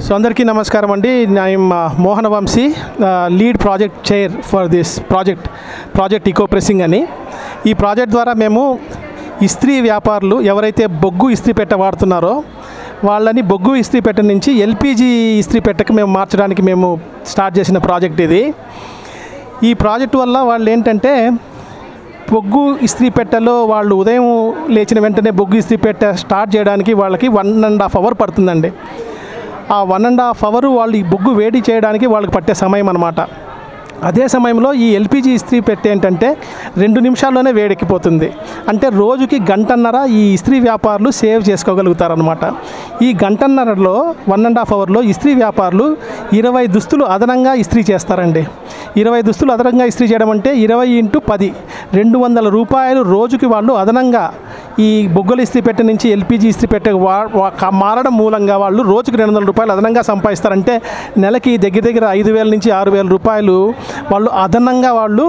so అందరికీ నమస్కారం అండి I'm Mohana Vamsi lead project chair for this project project eco pressing అని ఈ ప్రాజెక్ట్ ద్వారా మేము ఇస్త్రీ వ్యాపారులు ఎవరైతే బొగ్గు ఇస్త్రీ పెట్ట వాడుతున్నారో వాళ్ళని బొగ్గు ఇస్త్రీ పెట్ట నుంచి ఎల్పిజి ఇస్త్రీ పెట్టకు మేము మార్చడానికి మేము స్టార్ట్ చేసిన ప్రాజెక్ట్ ఇది ఈ ప్రాజెక్ట్ వల్ల వాళ్ళు ఏంటంటే బొగ్గు ఇస్త్రీ పెట్టెలో వాళ్ళు ఉదయం లేచిన వెంటనే బొగ్గు ఇస్త్రీ పెట్టె స్టార్ట్ చేయడానికి వాళ్ళకి వన్ అండ్ హాఫ్ అవర్ పడుతుందండి ఆ వన్ అండ్ హాఫ్ అవర్ వాళ్ళు ఈ బొగ్గు వేడి చేయడానికి వాళ్ళకి పట్టే సమయం అనమాట అదే సమయంలో ఈ ఎల్పిజి ఇస్త్రీ పెట్టె ఏంటంటే రెండు నిమిషాల్లోనే వేడెక్కిపోతుంది అంటే రోజుకి గంటన్నర ఈ ఇస్త్రీ వ్యాపారులు సేవ్ చేసుకోగలుగుతారనమాట ఈ గంటన్నరలో వన్ అండ్ హాఫ్ అవర్లో ఇస్త్రీ వ్యాపారులు ఇరవై దుస్తులు అదనంగా ఇస్త్రీ చేస్తారండి ఇరవై దుస్తులు అదనంగా ఇస్త్రీ చేయడం అంటే ఇరవై ఇంటూ పది రెండు వందల రూపాయలు రోజుకి వాళ్ళు అదనంగా ఈ బొగ్గలు ఇస్త్రీ పెట్టె నుంచి ఎల్పిజి ఇస్త్రీ పెట్టె వా వా- కా- మారడం మూలంగా వాళ్ళు రోజుకి రెండు వందల రూపాయలు అదనంగా సంపాదిస్తారంటే నెలకి దగ్గర దగ్గర ఐదు వేల నుంచి ఆరు వేల రూపాయలు వాళ్ళు అదనంగా వాళ్ళు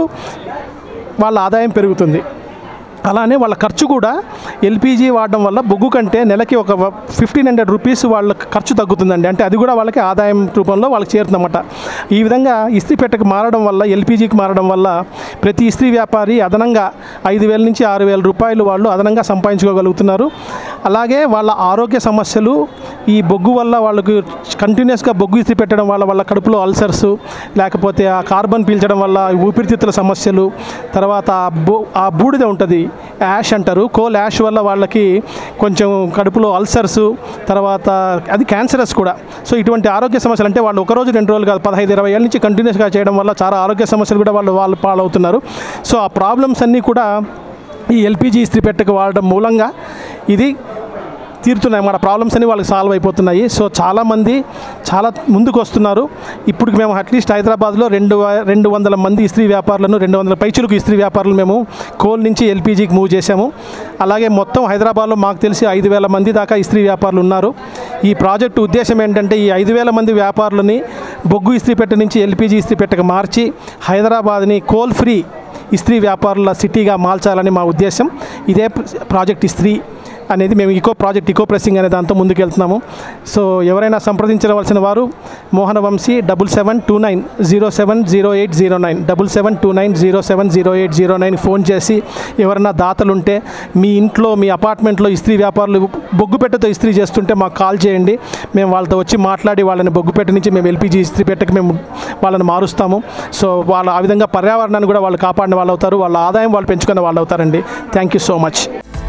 వాళ్ళ ఆదాయం పెరుగుతుంది అలానే వాళ్ళ ఖర్చు కూడా ఎల్పిజి వాడడం వల్ల బొగ్గు కంటే నెలకి ఒక ఫిఫ్టీన్ హండ్రెడ్ రూపీస్ వాళ్ళ ఖర్చు తగ్గుతుందండి అంటే అది కూడా వాళ్ళకి ఆదాయం రూపంలో వాళ్ళకి చేరుతుందన్నమాట ఈ విధంగా ఇస్త్రీ పెట్టకు మారడం వల్ల ఎల్పిజికి మారడం వల్ల ప్రతి ఇస్త్రీ వ్యాపారి అదనంగా ఐదు వేల నుంచి ఆరు వేల రూపాయలు వాళ్ళు అదనంగా సంపాదించుకోగలుగుతున్నారు అలాగే వాళ్ళ ఆరోగ్య సమస్యలు ఈ బొగ్గు వల్ల వాళ్ళకు కంటిన్యూస్గా బొగ్గు ఇస్త్రీ పెట్టడం వల్ల వాళ్ళ కడుపులో అల్సర్స్ లేకపోతే ఆ కార్బన్ పీల్చడం వల్ల ఊపిరితిత్తుల సమస్యలు తర్వాత ఆ బో ఆ బూడిద ఉంటుంది యాష్ అంటారు కోల్ యాష్ వల్ల వాళ్ళకి కొంచెం కడుపులో అల్సర్స్ తర్వాత అది క్యాన్సరస్ కూడా సో ఇటువంటి ఆరోగ్య సమస్యలు అంటే వాళ్ళు ఒక రోజు రెండు రోజులు కాదు పదహైదు ఇరవై ఏళ్ళ నుంచి కంటిన్యూస్గా చేయడం వల్ల చాలా ఆరోగ్య సమస్యలు కూడా వాళ్ళు వాళ్ళు పాలవుతున్నారు సో ఆ ప్రాబ్లమ్స్ అన్నీ కూడా ఈ ఎల్పిజి ఇస్త్రీ పెట్టకు వాడడం మూలంగా ఇది తీరుతున్నాయి మన ప్రాబ్లమ్స్ అన్ని వాళ్ళకి సాల్వ్ అయిపోతున్నాయి సో చాలామంది చాలా ముందుకు వస్తున్నారు ఇప్పుడు మేము అట్లీస్ట్ హైదరాబాద్లో రెండు వ- రెండు వందల మంది ఇస్త్రీ వ్యాపారులను రెండు వందల పైచులకు ఇస్త్రీ వ్యాపారులు మేము కోల్ నుంచి ఎల్పీజీకి మూవ్ చేశాము అలాగే మొత్తం హైదరాబాద్లో మాకు తెలిసి ఐదు వేల మంది దాకా ఇస్త్రీ వ్యాపారులు ఉన్నారు ఈ ప్రాజెక్టు ఉద్దేశం ఏంటంటే ఈ ఐదు వేల మంది వ్యాపారులని బొగ్గు ఇస్త్రీ పెట్టె నుంచి ఎల్పీజీ ఇస్త్రీ పెట్టెకు మార్చి హైదరాబాద్ని కోల్ ఫ్రీ ఇస్త్రీ వ్యాపారుల సిటీగా మార్చాలని మా ఉద్దేశం ఇదే ప్రాజెక్ట్ ఇస్త్రీ అనేది మేము ఈకో ప్రాజెక్ట్ ఈకో ప్రెసింగ్ అనే దాంతో ముందుకెళ్తున్నాము సో ఎవరైనా సంప్రదించవలసిన వారు Mohana Vamsi double seven two nine zero seven zero eight zero nine double seven two nine zero seven zero eight zero nine phone చేసి ఎవరైనా దాతలు ఉంటే మీ ఇంట్లో మీ అపార్ట్మెంట్లో ఇస్త్రీ వ్యాపారులు బొగ్గు పెట్టెతో ఇస్త్రీ చేస్తుంటే మాకు కాల్ చేయండి మేము వాళ్ళతో వచ్చి మాట్లాడి వాళ్ళని బొగ్గు పెట్టె నుంచి మేము ఎల్పిజి ఇస్త్రీ పెట్టెకి మేము వాళ్ళని మారుస్తాము సో వాళ్ళ ఆ విధంగా పర్యావరణాన్ని కూడా వాళ్ళు కాపాడిన వాళ్ళు అవుతారు వాళ్ళ ఆదాయం వాళ్ళు పెంచుకునే వాళ్ళు అవుతారండి థ్యాంక్ యూ సో మచ్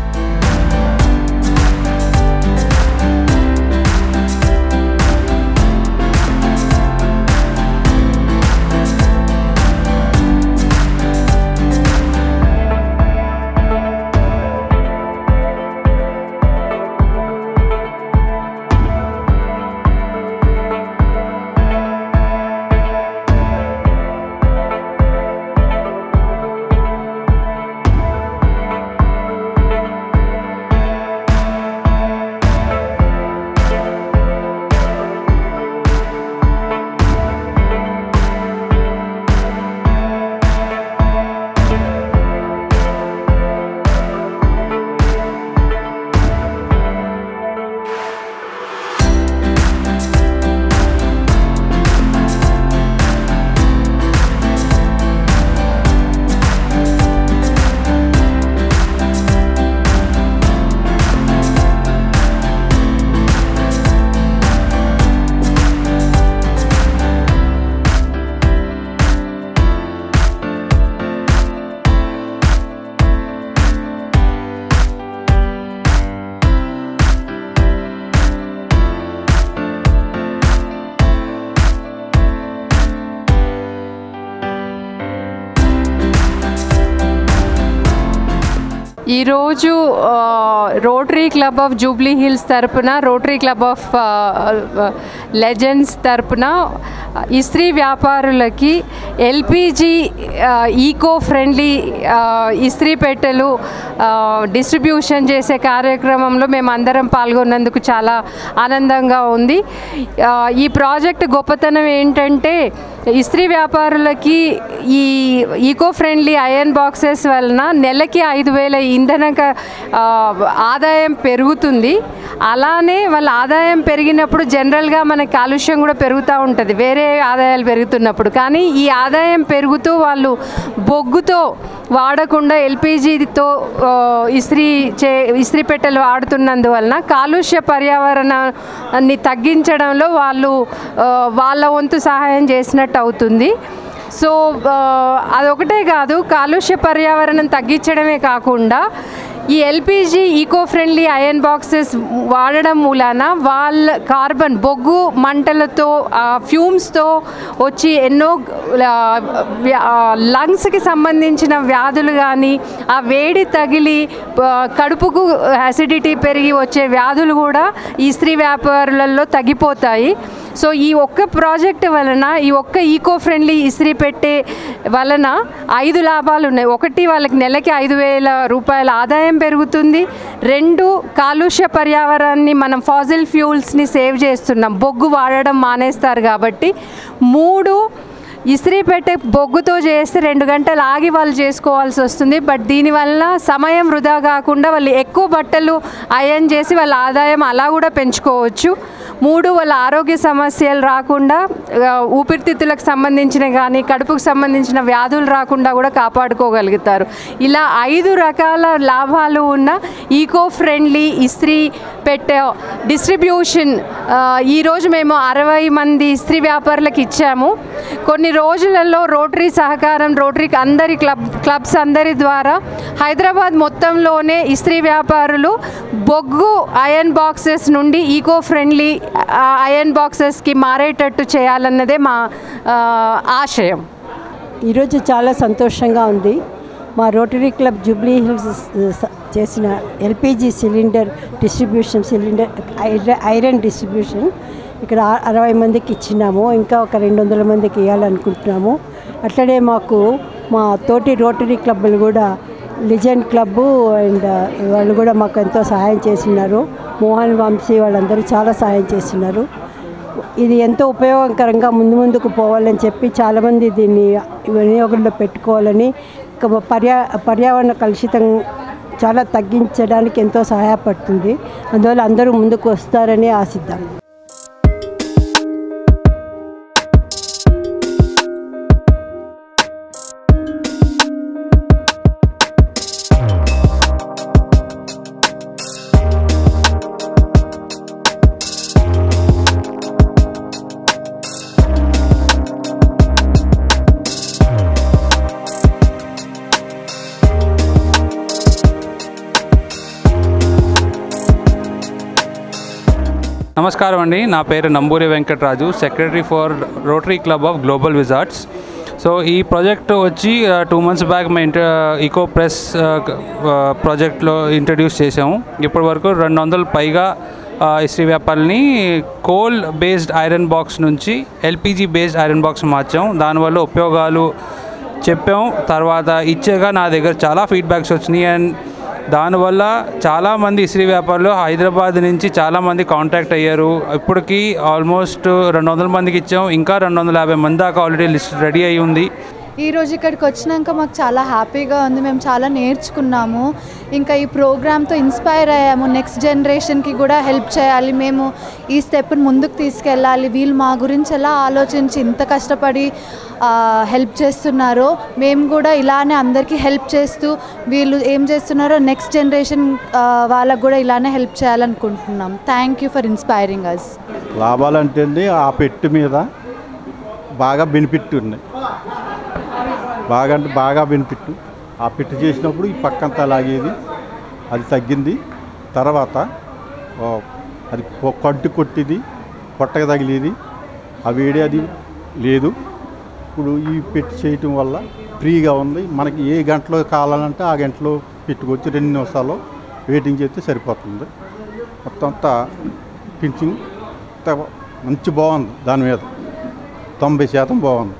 ఈరోజు ఆ, Rotary Club of Jubilee Hills తరపున Rotary Club of uh, uh, legends తరపున ఇస్త్రీ వ్యాపారులకి ఎల్పిజి ఈకో ఫ్రెండ్లీ ఆ, ఇస్త్రీ పెట్టెలు ఆ, డిస్ట్రిబ్యూషన్ చేసే కార్యక్రమంలో మేము అందరం పాల్గొన్నందుకు చాలా ఆనందంగా ఉంది ఆ, ఈ ప్రాజెక్ట్ గొప్పతనం ఏంటంటే ఇస్త్రీ వ్యాపారులకి ఈ ఈకో ఫ్రెండ్లీ ఐరన్ బాక్సెస్ వలన నెలకి ఐదు వేల ఇంధన క- ఆ, ఆదాయం పెరుగుతుంది అలానే వాళ్ళ ఆదాయం పెరిగినప్పుడు జనరల్గా మన కాలుష్యం కూడా పెరుగుతూ ఉంటుంది వేరే ఆదాయాలు పెరుగుతున్నప్పుడు కానీ ఈ ఆదాయం పెరుగుతూ వాళ్ళు బొగ్గుతో వాడకుండా ఎల్పిజితో ఇస్త్రీ చే ఇస్త్రీ పెట్టెలు వాడుతున్నందువలన కాలుష్య పర్యావరణాన్ని తగ్గించడంలో వాళ్ళు ఆ, వాళ్ళ వంతు సహాయం చేసినట్టు అవుతుంది సో ఆ, అదొకటే కాదు కాలుష్య పర్యావరణం తగ్గించడమే కాకుండా ఈ LPG eco friendly iron boxes వాడడం మూలాన వాళ్ళ కార్బన్ బొగ్గు మంటలతో ఫ్యూమ్స్తో వచ్చి ఎన్నో లంగ్స్కి సంబంధించిన వ్యాధులు కానీ ఆ వేడి తగిలి ఆ, కడుపుకు యాసిడిటీ పెరిగి వచ్చే వ్యాధులు కూడా ఈ స్త్రీ వ్యాపారులలో తగ్గిపోతాయి సో ఈ ఒక్క ప్రాజెక్ట్ వలన ఈ ఒక్క ఈకో ఫ్రెండ్లీ ఇస్త్రీ పెట్టే వలన ఐదు లాభాలు ఉన్నాయి ఒకటి వాళ్ళకి నెలకి ఐదు వేల రూపాయల ఆదాయం పెరుగుతుంది రెండు కాలుష్య పర్యావరణాన్ని మనం ఫాజిల్ ఫ్యూల్స్ని సేవ్ చేస్తున్నాం బొగ్గు వాడడం మానేస్తారు కాబట్టి మూడు ఇస్త్రీ పెట్టే బొగ్గుతో చేస్తే రెండు గంటలు ఆగి వాళ్ళు చేసుకోవాల్సి వస్తుంది బట్ దీనివల్ల సమయం వృధా కాకుండా వాళ్ళు ఎక్కువ బట్టలు అయన్ చేసి వాళ్ళ ఆదాయం అలా కూడా పెంచుకోవచ్చు మూడు వాళ్ళ ఆరోగ్య సమస్యలు రాకుండా ఆ, ఊపిరితిత్తులకు సంబంధించిన కానీ కడుపుకు సంబంధించిన వ్యాధులు రాకుండా కూడా కాపాడుకోగలుగుతారు ఇలా ఐదు రకాల లాభాలు ఉన్న ఈకో ఫ్రెండ్లీ ఇస్త్రీ పెట్టే డిస్ట్రిబ్యూషన్ ఆ, ఈరోజు మేము అరవై మంది ఇస్త్రీ వ్యాపారులకు ఇచ్చాము కొన్ని రోజులలో రోటరీ సహకారం రోటరీ అందరి క్లబ్ క్లబ్స్ అందరి ద్వారా హైదరాబాద్ మొత్తంలోనే ఇస్త్రీ వ్యాపారులు బొగ్గు ఐరన్ బాక్సెస్ నుండి ఈకో ఫ్రెండ్లీ ఐరన్ బాక్సెస్కి మారేటట్టు చేయాలన్నదే మా ఆ, ఆశయం ఈరోజు చాలా సంతోషంగా ఉంది మా రోటరీ క్లబ్ జూబ్లీ హిల్స్ స- చేసిన ఎల్పిజి సిలిండర్ డిస్ట్రిబ్యూషన్ సిలిండర్ ఐర- ఐరన్ డిస్ట్రిబ్యూషన్ ఇక్కడ ఆ- అరవై మందికి ఇచ్చినాము ఇంకా ఒక రెండు వందల మందికి ఇవ్వాలనుకుంటున్నాము అట్లనే మాకు మా తోటి రోటరీ క్లబ్లు కూడా లిజెండ్ క్లబ్బు అండ్ వాళ్ళు కూడా మాకు ఎంతో సహాయం చేస్తున్నారు మోహన్ వంశీ వాళ్ళందరూ చాలా సహాయం చేస్తున్నారు ఇది ఎంతో ఉపయోగకరంగా ముందు ముందుకు పోవాలని చెప్పి చాలామంది దీన్ని వినియోగంలో పెట్టుకోవాలని ఇక పర్యా పర్యావరణ కలుషితం చాలా తగ్గించడానికి ఎంతో సహాయపడుతుంది అందువల్ల అందరూ ముందుకు వస్తారని ఆశిద్దాం నమస్కారం అండి నా పేరు Namburi Venkataraju secretary for Rotary Club of Global Wizards so ఈ ప్రాజెక్ట్ వచ్చి టూ మంత్స్ బ్యాక్ మేము ఇంటర్ ఈకో ప్రెస్ ప్రాజెక్ట్లో ఇంట్రడ్యూస్ చేసాము ఇప్పటి వరకు రెండు వందల పైగా ఆ, ఇస్త్రీ వ్యాపారాలని కోల్ బేస్డ్ ఐరన్ బాక్స్ నుంచి ఎల్పిజి బేస్డ్ ఐరన్ బాక్స్ మార్చాం దానివల్ల ఉపయోగాలు చెప్పాం తర్వాత ఇచ్చేగా నా దగ్గర చాలా ఫీడ్బ్యాక్స్ వచ్చినాయి అండ్ దానివల్ల చాలామంది ఇస్త్రీ వ్యాపారులు హైదరాబాద్ నుంచి చాలామంది కాంటాక్ట్ అయ్యారు ఇప్పటికి ఆల్మోస్ట్ రెండు వందల మందికి ఇచ్చాం ఇంకా రెండు వందల యాభై మంది దాకా ఆల్రెడీ లిస్ట్ రెడీ అయి ఉంది ఈ రోజు ఇక్కడికి వచ్చినాక మాకు చాలా హ్యాపీగా ఉంది మేము చాలా నేర్చుకున్నాము ఇంకా ఈ ప్రోగ్రామ్తో ఇన్స్పైర్ అయ్యాము నెక్స్ట్ జనరేషన్కి కూడా హెల్ప్ చేయాలి మేము ఈ స్టెప్ని ముందుకు తీసుకెళ్ళాలి వీళ్ళు మా గురించి ఎలా ఆలోచించి ఇంత కష్టపడి హెల్ప్ చేస్తున్నారో మేము కూడా ఇలానే అందరికీ హెల్ప్ చేస్తూ వీళ్ళు ఏం చేస్తున్నారో నెక్స్ట్ జనరేషన్ వాళ్ళకు కూడా ఇలానే హెల్ప్ చేయాలనుకుంటున్నాం thank you for inspiring us లాభాలంటే అండి ఆ పెట్టు మీద బాగా బెనిఫిట్ ఉన్నాయి బాగా అంటే బాగా బెనిఫిట్ ఆ పెట్టు చేసినప్పుడు ఈ పక్కంతా లాగేది అది తగ్గింది తర్వాత ఓ, అది కొ- కట్టు కొట్టిది పొట్టక తగిలేది ఆ వేడి అది లేదు ఇప్పుడు ఈ పెట్టి చేయటం వల్ల ఫ్రీగా ఉంది మనకి ఏ గంటలో కావాలంటే ఆ గంటలో పెట్టుకొచ్చి రెండు నిమిషాలు వెయిటింగ్ చేస్తే సరిపోతుంది మొత్తం అంతా పించింగ్ అంతా మంచి బాగుంది దాని మీద తొంభై శాతం బాగుంది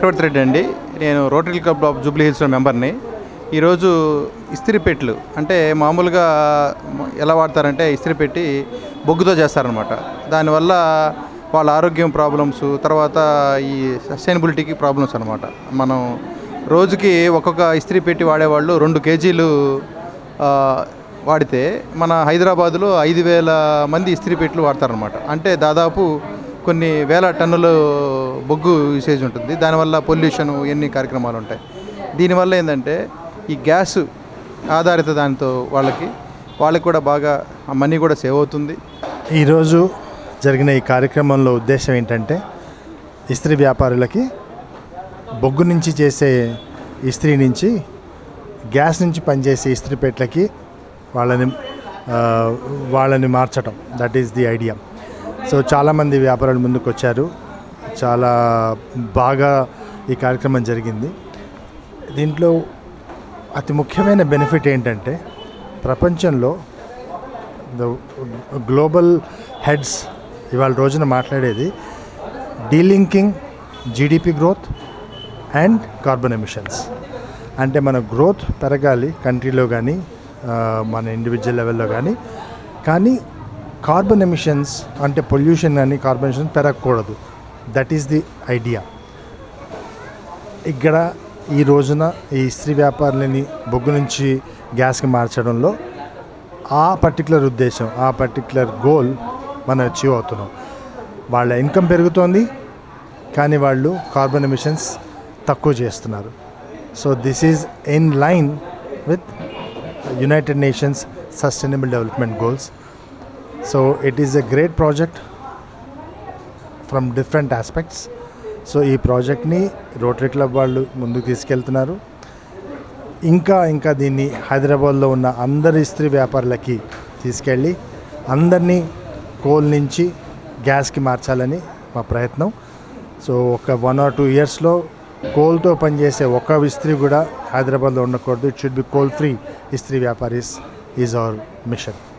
చక్రవర్తి రెడ్డి అండి నేను Rotary Club of Jubilee Hills మెంబర్ని ఈరోజు ఇస్త్రీ పెట్టెలు అంటే మామూలుగా మ- ఎలా వాడతారంటే ఇస్త్రీ పెట్టి బొగ్గుతో చేస్తారనమాట దానివల్ల వాళ్ళ ఆరోగ్యం ప్రాబ్లమ్స్ తర్వాత ఈ సస్టైనబిలిటీకి ప్రాబ్లమ్స్ అనమాట మనం రోజుకి ఒక్కొక్క ఇస్త్రీ పెట్టి వాడేవాళ్ళు రెండు కేజీలు ఆ, వాడితే మన హైదరాబాదులో ఐదు వేల మంది ఇస్త్రీ పెట్టెలు వాడతారనమాట అంటే దాదాపు కొన్ని వేల టన్నులు బొగ్గు యూసేజ్ ఉంటుంది దానివల్ల పొల్యూషన్ ఎన్ని కార్యక్రమాలు ఉంటాయి దీనివల్ల ఏంటంటే ఈ గ్యాస్ ఆధారిత దానితో వాళ్ళకి వాళ్ళకి కూడా బాగా మనీ కూడా సేవ్ అవుతుంది ఈరోజు జరిగిన ఈ కార్యక్రమంలో ఉద్దేశం ఏంటంటే ఇస్త్రీ వ్యాపారులకి బొగ్గు నుంచి చేసే ఇస్త్రీ నుంచి గ్యాస్ నుంచి పనిచేసే ఇస్త్రీ పెట్టలకి వాళ్ళని ఆ, వాళ్ళని మార్చటం that is the idea so చాలామంది వ్యాపారులు ముందుకు వచ్చారు చాలా బాగా ఈ కార్యక్రమం జరిగింది దీంట్లో అతి ముఖ్యమైన బెనిఫిట్ ఏంటంటే ప్రపంచంలో ద గ్లోబల్ హెడ్స్ ఇవాళ రోజున మాట్లాడేది delinking GDP growth and carbon emissions అంటే మన గ్రోత్ పెరగాలి కంట్రీలో కానీ మన ఇండివిజువల్ లెవెల్లో కానీ కానీ కార్బన్ ఎమిషన్స్ అంటే పొల్యూషన్ కానీ కార్బన్ ఎమిషన్స్ పెరగకూడదు దట్ ఈస్ ది ఐడియా ఇక్కడ ఈ రోజున ఈ ఇస్త్రీ వ్యాపారులని బొగ్గు నుంచి గ్యాస్కి మార్చడంలో ఆ పర్టికులర్ ఉద్దేశం ఆ పర్టికులర్ గోల్ మనం అచీవ్ అవుతున్నాం వాళ్ళ ఇన్కమ్ పెరుగుతోంది కానీ వాళ్ళు కార్బన్ ఎమిషన్స్ తక్కువ చేస్తున్నారు so this is in line with United Nations sustainable development goals so it is a great project from different aspects so ఈ ప్రాజెక్ట్ని రోటరీ క్లబ్ వాళ్ళు ముందుకు తీసుకెళ్తున్నారు ఇంకా ఇంకా దీన్ని హైదరాబాద్లో ఉన్న అందరి ఇస్త్రీ వ్యాపారులకి తీసుకెళ్ళి అందరినీ కోల్ నుంచి గ్యాస్కి మార్చాలని మా ప్రయత్నం సో ఒక వన్ ఆర్ టూ ఇయర్స్లో కోల్తో పనిచేసే ఒక్క ఇస్త్రీ కూడా హైదరాబాద్లో ఉండకూడదు it should be coal free ఇస్త్రీ వ్యాపారీస్ ఈజ్ అవర్ మిషన్